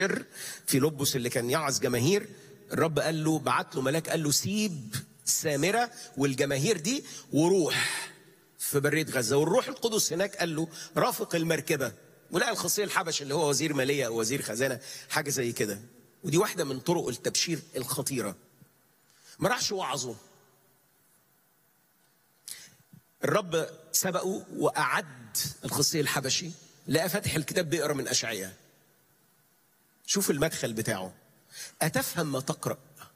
في لبس اللي كان يعظ جماهير الرب قال له بعت له ملاك قال له سيب سامرة والجماهير دي وروح في برية غزة والروح القدس هناك قال له رافق المركبة ولقى الخصي الحبش اللي هو وزير مالية أو وزير خزانة حاجة زي كده ودي واحدة من طرق التبشير الخطيرة ما راحش وعظه الرب سبقه وأعد الخصي الحبشي لقى فاتح الكتاب بيقرا من أشعياء شوف المدخل بتاعه أتفهم ما تقرأ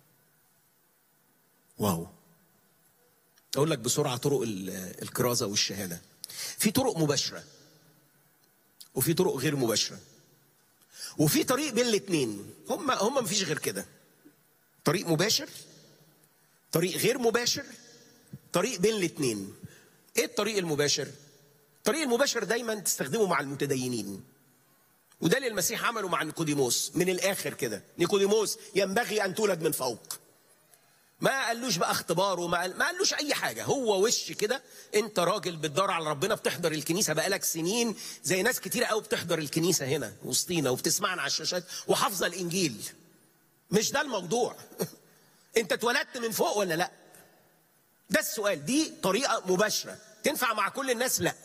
واو أقول لك بسرعة طرق الكرازة والشهادة في طرق مباشرة وفي طرق غير مباشرة وفي طريق بين الاثنين هم هم مفيش غير كده طريق مباشر طريق غير مباشر طريق بين الاثنين ايه الطريق المباشر الطريق المباشر دايما تستخدمه مع المتدينين وده اللي المسيح عمله مع نيقوديموس من الاخر كده نيقوديموس ينبغي ان تولد من فوق ما قالوش بقى اختبار وما قال ما قالوش اي حاجه هو وش كده انت راجل بتدور على ربنا بتحضر الكنيسه بقالك سنين زي ناس كتير قوي بتحضر الكنيسه هنا وسطينا وبتسمعنا على الشاشات وحافظه الانجيل مش ده الموضوع انت اتولدت من فوق ولا لا ده السؤال دي طريقه مباشره تنفع مع كل الناس لا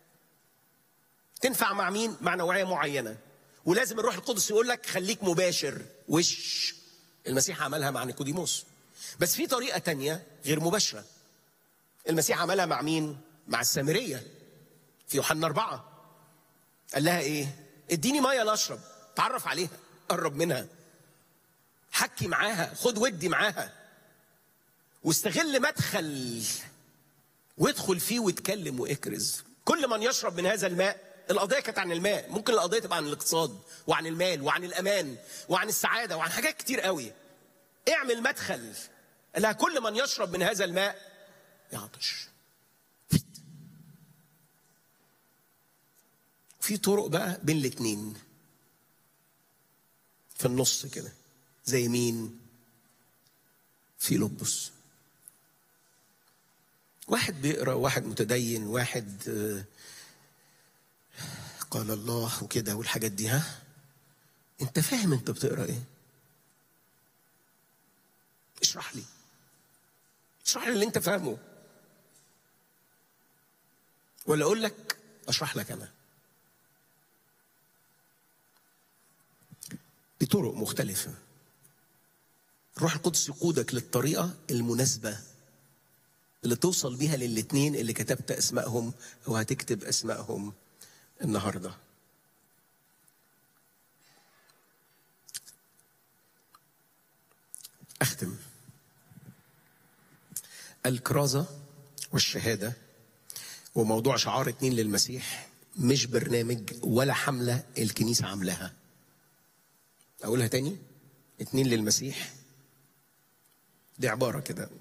تنفع مع مين مع نوعيه معينه ولازم الروح القدس يقول لك خليك مباشر وش المسيح عملها مع نيقوديموس بس في طريقة تانية غير مباشرة المسيح عملها مع مين؟ مع السامرية في يوحنا أربعة قال لها إيه؟ اديني مية لأشرب تعرف عليها قرب منها حكي معاها خد ودي معاها واستغل مدخل وادخل فيه واتكلم واكرز كل من يشرب من هذا الماء القضية كانت عن الماء ممكن القضية تبقى عن الاقتصاد وعن المال وعن الأمان وعن السعادة وعن حاجات كتير قوي اعمل مدخل لها كل من يشرب من هذا الماء يعطش في طرق بقى بين الاتنين في النص كده زي مين في لبس واحد بيقرا واحد متدين واحد قال الله وكده والحاجات دي ها انت فاهم انت بتقرا ايه اشرح لي اشرح لي اللي انت فاهمه ولا اقول لك اشرح لك انا بطرق مختلفة الروح القدس يقودك للطريقة المناسبة اللي توصل بيها للاتنين اللي كتبت اسمائهم او هتكتب اسمائهم النهارده اختم الكرازة والشهادة وموضوع شعار اتنين للمسيح مش برنامج ولا حملة الكنيسة عاملاها أقولها تاني اتنين للمسيح دي عبارة كده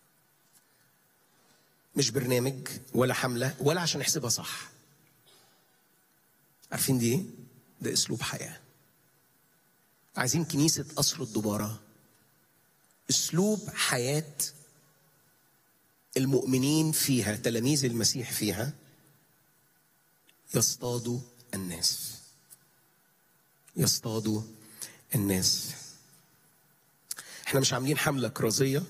مش برنامج ولا حملة ولا عشان نحسبها صح عارفين دي ايه؟ ده اسلوب حياة عايزين كنيسة قصر الدبارة اسلوب حياه المؤمنين فيها تلاميذ المسيح فيها يصطادوا الناس يصطادوا الناس احنا مش عاملين حمله كرازيه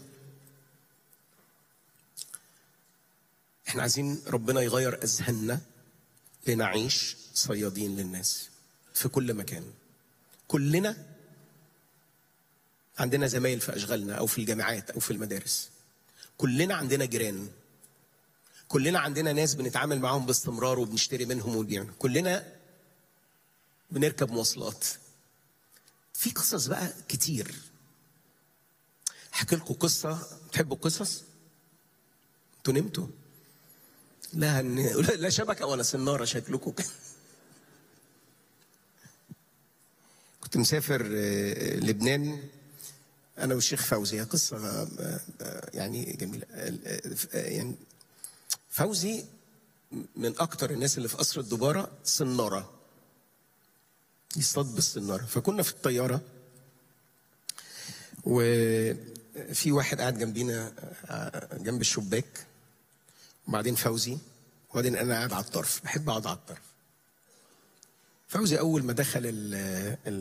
احنا عايزين ربنا يغير اذهاننا لنعيش صيادين للناس في كل مكان كلنا عندنا زمايل في اشغالنا او في الجامعات او في المدارس كلنا عندنا جيران كلنا عندنا ناس بنتعامل معاهم باستمرار وبنشتري منهم ونبيع كلنا بنركب مواصلات في قصص بقى كتير احكي لكم قصه تحبوا القصص انتوا نمتوا لا لا شبكه ولا سناره شكلكم كده كنت مسافر لبنان انا والشيخ فوزي قصه يعني جميله يعني فوزي من اكتر الناس اللي في قصر الدباره صناره يصطاد بالصناره فكنا في الطياره وفي واحد قاعد جنبينا جنب الشباك وبعدين فوزي وبعدين انا قاعد على الطرف بحب اقعد على الطرف فوزي اول ما دخل